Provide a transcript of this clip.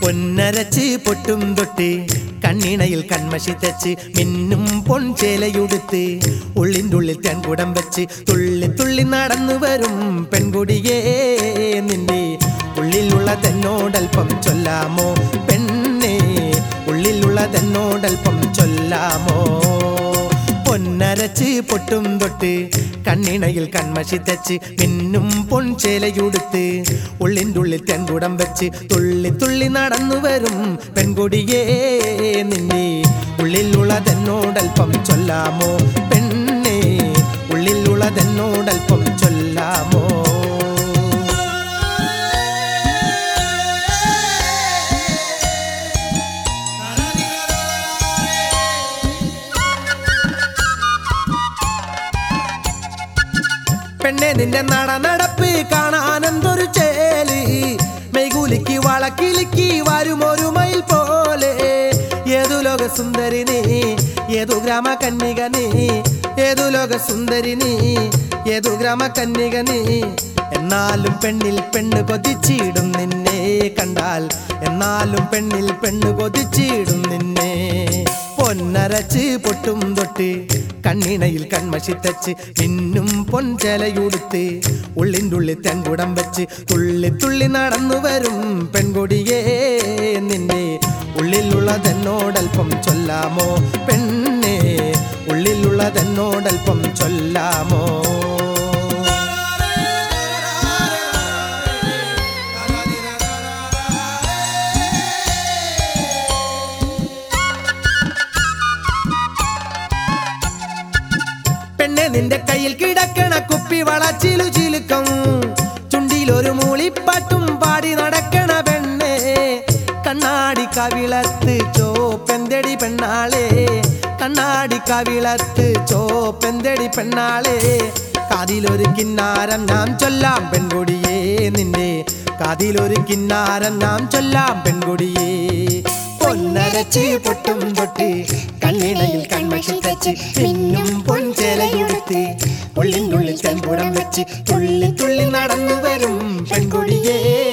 പൊന്നരച്ച് പൊട്ടും തൊട്ട് കണ്ണിണയിൽ കൺമഷി തച്ച് മിന്നും പൊൻചേലയുടുത്ത് ഉള്ളിൻ്റെ ഉള്ളിൽ തെൻകുടം വെച്ച് തുള്ളി തുള്ളി നടന്നു വരും പെൺകുടിയേ നിന്റെ ഉള്ളിലുള്ളതെന്നോടൽപ്പം ചൊല്ലാമോ പെണ്ണേ ഉള്ളിലുള്ളതെന്നോടൽപ്പം ചൊല്ലാമോ പൊന്നരച്ച് പൊട്ടും തൊട്ട് കണ്ണിണയിൽ കൺമഷി തച്ച് മിന്നും പൊൻചേലയുടുത്ത് ഉള്ളിൻ്റെ ഉള്ളിൽ തെൻകുടം വെച്ച് തുള്ളി തുള്ളി നടന്നു വരും പെൺകുടിയേ നിന്നെ ഉള്ളിലുള്ളതെന്നോടൽപ്പം ചൊല്ലാമോ പെണ്ണേ ഉള്ളിലുള്ളതെന്നോടൽപ്പം ചൊല്ലാമോ പെണ്ണെ നിന്റെ നട നടപ്പ് കാണാനെന്തൊരു ചേല് മെയ്കൂലിക്ക് വളക്കിലിക്ക് വരുമൊരു മയിൽ പോലെ ഏതു ലോക സുന്ദരിനി ഏതു ഗ്രാമ കന്യകനി ഏതു ലോക സുന്ദരിനി ഏതു ഗ്രാമ കന്യകനി എന്നാലും പെണ്ണിൽ പെണ്ണ് കൊതിച്ചിടും നിന്നെ കണ്ടാൽ എന്നാലും പെണ്ണിൽ പെണ്ണ് കൊതിച്ചിടും നിന്നെ പൊന്നരച്ച് പൊട്ടും തൊട്ട് കണ്ണിണയിൽ കൺമഷി തച്ച് മിന്നും പൊൻചലയുടുത്ത് ഉള്ളിൻ്റെ ഉള്ളിൽ തെൻകുടം വെച്ച് തുള്ളി തുള്ളി നടന്നു വരും പെൺകൊടിയേ നിന്നെ ഉള്ളിലുള്ളതെന്നോടൽപ്പം ചൊല്ലാമോ പെണ്ണേ ഉള്ളിലുള്ളതെന്നോടൽപ്പം ചൊല്ലാമോ പെണ്ണെ നിന്റെ കയ്യിൽ കിടക്കണ കുപ്പി വളച്ചിലു ചിലുക്കം ചുണ്ടിലൊരു മൂളിപ്പാട്ടും പാടി നടക്കണ പെണ്ണെ കണ്ണാടി കവിളത്ത് ചോപ്പെന്തടി പെണ്ണാളെ കണ്ണാടി കവിളത്ത് ചോപ്പെന്തടി പെണ്ണാളെ കാതിലൊരു കിന്നാരം ഞാൻ ചൊല്ലാം പെൺകൊടിയേ നിന്റെ കാതിലൊരു കിന്നാരം ഞാൻ ചൊല്ലാം പെൺകൊടിയേ പൊന്നരച്ച് പൊട്ടും തൊട്ട് കണ്ണിണയിൽ കൺമഷി തച്ച് മിന്നും പൊൻചേലയുടുത്ത് ഉള്ളിനുള്ളിൽ തെൻകുടം വെച്ച് തുള്ളി തുള്ളി നടന്നു വരും പെൺകുടിയേ